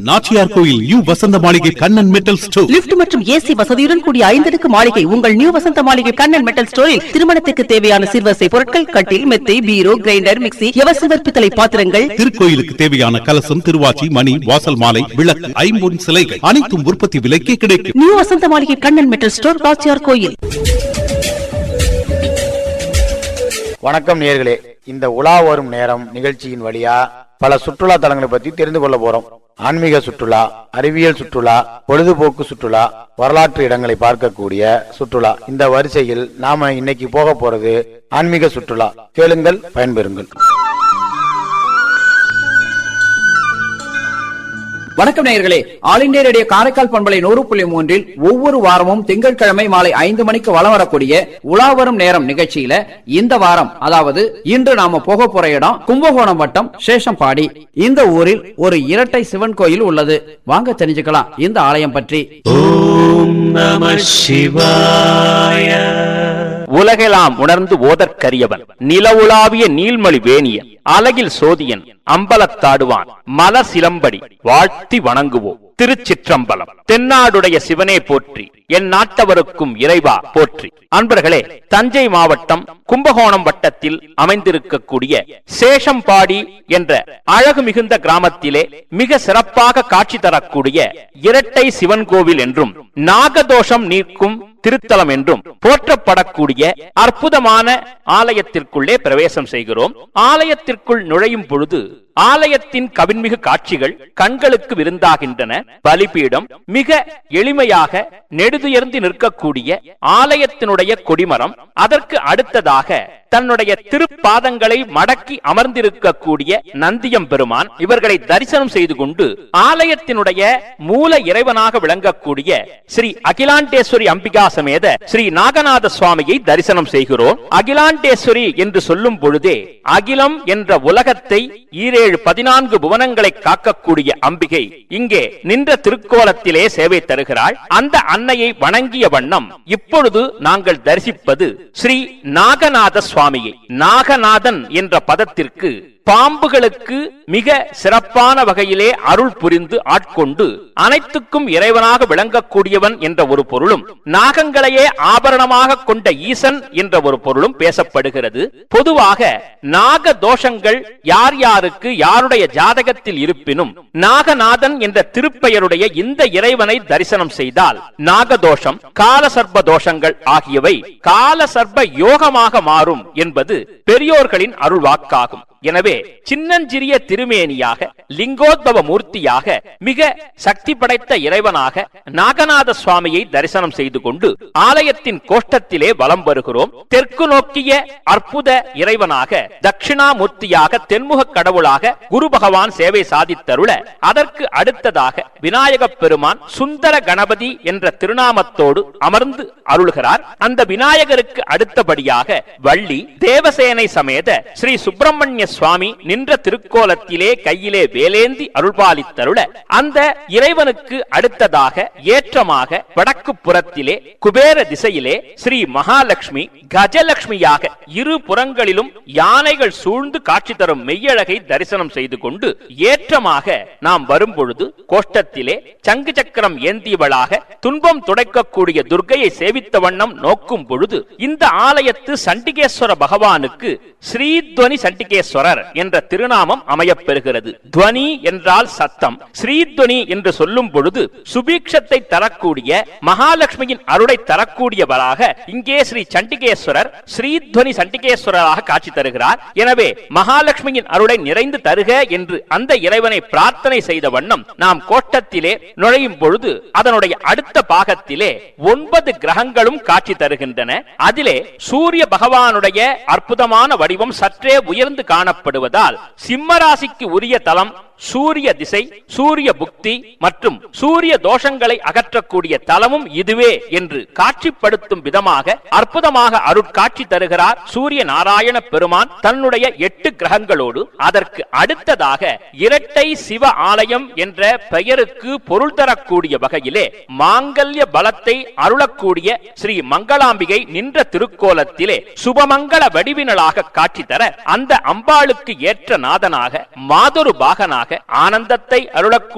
நாச்சியார் கோயில் new Vasantha Maligai Kannan metal store lift மற்றும் AC வசதியுடன் கூடிய ஐந்தடுக்கு மாளிகை உங்கள் நியூ வசந்த மாளிகை கண்ணன் மெட்டல் ஸ்டோரில் திருமணத்துக்கு தேவையான சிறுவசை பொருட்கள் கட்டில் மெத்தை பீரோ கிரைண்டர் மிக்ஸி எவசிவர் பித்தளை பாத்திரங்கள் திருக்கோயிலுக்கு தேவையான கலசம் திருவாச்சி மணி வாசல் மாலை விளக்கு ஐம்பொன் சிலைகள் அனைத்தும் உற்பத்தி விலைக்கே கிடைக்கும் new Vasantha Maligai Kannan metal store காச்சியார் கோயில் வணக்கம் நேர்களே இந்த உலா வரும் நேரம் நிகழ்ச்சியின் வழியா பல சுற்றுலா தலங்களை பத்தி தெரிந்து கொள்ள போறோம் ஆன்மீக சுற்றுலா அறிவியல் சுற்றுலா பொழுதுபோக்கு சுற்றுலா வரலாற்று இடங்களை பார்க்கக்கூடிய சுற்றுலா இந்த வரிசையில் நாம இன்னைக்கு போக போறது ஆன்மீக சுற்றுலா கேளுங்கள் பயன்பெறுங்கள் வணக்கம் நேயர்களே ஆல் இண்டியா ரேடியோ காரைக்கால் பண்பலை நூறு புள்ளி மூன்றில் ஒவ்வொரு வாரமும் திங்கட்கிழமை மாலை ஐந்து மணிக்கு வலம் வரக்கூடிய உலாவரும் நேரம் நிகழ்ச்சியில இந்த வாரம் அதாவது இன்று நாம போக போற இடம் கும்பகோணம் வட்டம் சேஷம்பாடி இந்த ஊரில் ஒரு இரட்டை சிவன் கோயில் உள்ளது வாங்க தெரிஞ்சுக்கலாம் இந்த ஆலயம் பற்றி உலகெல்லாம் உணர்ந்து ஓதற்கரியவன் நிலவுலாவிய நீள்மொழி வேணியன் அலகில் சோதியன் அம்பலத்தாடுவான் மல சிலம்படி வாழ்த்தி வணங்குவோம் திருச்சிற்றம்பலம் தென்னாடுடைய சிவனே போற்றி என் நாட்டவருக்கும் இறைவா போற்றி அன்பர்களே தஞ்சை மாவட்டம் கும்பகோணம் வட்டத்தில் அமைந்திருக்கக்கூடிய சேஷம்பாடி என்ற அழகு மிகுந்த கிராமத்திலே மிக சிறப்பாக காட்சி தரக்கூடிய இரட்டை சிவன் கோவில் என்றும் நாகதோஷம் நீக்கும் திருத்தலம் என்றும் போற்றப்படக்கூடிய அற்புதமான ஆலயத்திற்குள்ளே பிரவேசம் செய்கிறோம் ஆலயத்திற்குள் நுழையும் பொழுது ஆலயத்தின் கவின்மிகு காட்சிகள் கண்களுக்கு விருந்தாகின்றன பலிபீடம் மிக எளிமையாக நெடுதுயர்ந்து நிற்கக்கூடிய ஆலயத்தினுடைய கொடிமரம் அதற்கு அடுத்ததாக தன்னுடைய திருப்பாதங்களை மடக்கி அமர்ந்திருக்கக்கூடிய நந்தியம் பெருமான் இவர்களை தரிசனம் செய்து கொண்டு ஆலயத்தினுடைய மூல இறைவனாக விளங்கக்கூடிய ஸ்ரீ அகிலாண்டேஸ்வரி அம்பிகா சமேத ஸ்ரீ நாகநாத சுவாமியை தரிசனம் செய்கிறோம் அகிலாண்டேஸ்வரி என்று சொல்லும் பொழுதே அகிலம் என்ற உலகத்தை ஈரேழு பதினான்கு புவனங்களை காக்கக்கூடிய அம்பிகை இங்கே நின்ற திருக்கோலத்திலே சேவை தருகிறாள் அந்த அன்னையை வணங்கிய வண்ணம் இப்பொழுது நாங்கள் தரிசிப்பது ஸ்ரீ நாகநாத சுவாமியை நாகநாதன் என்ற பதத்திற்கு பாம்புகளுக்கு மிக சிறப்பான வகையிலே அருள் புரிந்து ஆட்கொண்டு அனைத்துக்கும் இறைவனாக விளங்கக்கூடியவன் என்ற ஒரு பொருளும் நாகங்களையே ஆபரணமாக கொண்ட ஈசன் என்ற ஒரு பொருளும் பேசப்படுகிறது பொதுவாக நாக தோஷங்கள் யார் யாருக்கு யாருடைய ஜாதகத்தில் இருப்பினும் நாகநாதன் என்ற திருப்பெயருடைய இந்த இறைவனை தரிசனம் செய்தால் நாகதோஷம் காலசர்ப்ப தோஷங்கள் ஆகியவை காலசர்ப்ப யோகமாக மாறும் என்பது பெரியோர்களின் அருள் வாக்காகும் எனவே சின்னஞ்சிறிய திருமேனியாக லிங்கோத்பவ மூர்த்தியாக மிக சக்தி படைத்த இறைவனாக நாகநாத சுவாமியை தரிசனம் செய்து கொண்டு ஆலயத்தின் கோஷ்டத்திலே வலம் வருகிறோம் தெற்கு நோக்கிய அற்புத இறைவனாக தட்சிணாமூர்த்தியாக தென்முக கடவுளாக குரு பகவான் சேவை சாதித்தருள அதற்கு அடுத்ததாக விநாயக பெருமான் சுந்தர கணபதி என்ற திருநாமத்தோடு அமர்ந்து அருள்கிறார் அந்த விநாயகருக்கு அடுத்தபடியாக வள்ளி தேவசேனை சமேத ஸ்ரீ சுப்பிரமணிய சுவாமி நின்ற திருக்கோலத்திலே கையிலே வேலேந்தி அருள்பாலித்தருள அந்த இறைவனுக்கு அடுத்ததாக ஏற்றமாக வடக்கு புறத்திலே குபேர திசையிலே ஸ்ரீ மகாலட்சுமி கஜலட்சுமியாக இரு புறங்களிலும் யானைகள் சூழ்ந்து காட்சி தரும் மெய்யழகை தரிசனம் செய்து கொண்டு ஏற்றமாக நாம் வரும்பொழுது கோஷ்டத்திலே சங்கு சக்கரம் ஏந்தியவளாக துன்பம் துடைக்கக்கூடிய துர்க்கையை சேவித்த வண்ணம் நோக்கும் பொழுது இந்த ஆலயத்து சண்டிகேஸ்வர பகவானுக்கு ஸ்ரீத்வனி சண்டிகேஸ்வரர் என்ற திருநாமம் அமையப்பெறுகிறது துவனி என்றால் சத்தம் ஸ்ரீத்வனி என்று சொல்லும் பொழுது சுபீக்ஷத்தை தரக்கூடிய மகாலட்சுமியின் அருளை தரக்கூடியவராக இங்கே ஸ்ரீ சண்டிகேஸ்வரர் ஸ்ரீத்வனி சண்டிகேஸ்வரராக காட்சி தருகிறார் எனவே மகாலட்சுமியின் அருளை நிறைந்து தருக என்று அந்த இறைவனை பிரார்த்தனை செய்த வண்ணம் நாம் கோட்டத்திலே நுழையும் பொழுது அதனுடைய அடுத்த பாகத்திலே ஒன்பது கிரகங்களும் காட்சி தருகின்றன அதிலே சூரிய பகவானுடைய அற்புதமான வடிவம் சற்றே உயர்ந்து காணப்படுவதால் சிம்மராசிக்கு உரிய தலம் சூரிய திசை சூரிய புக்தி மற்றும் சூரிய தோஷங்களை அகற்றக்கூடிய தலமும் இதுவே என்று காட்சிப்படுத்தும் விதமாக அற்புதமாக அருட்காட்சி தருகிறார் சூரிய நாராயண பெருமான் தன்னுடைய எட்டு கிரகங்களோடு அதற்கு அடுத்ததாக இரட்டை சிவ ஆலயம் என்ற பெயருக்கு பொருள் தரக்கூடிய வகையிலே மாங்கல்ய பலத்தை அருளக்கூடிய ஸ்ரீ மங்களாம்பிகை நின்ற திருக்கோலத்திலே சுபமங்கள வடிவினளாக காட்சி தர அந்த அம்பாளுக்கு ஏற்ற நாதனாக மாதொரு பாகனாக ஆனந்தத்தை அருளக்கூடிய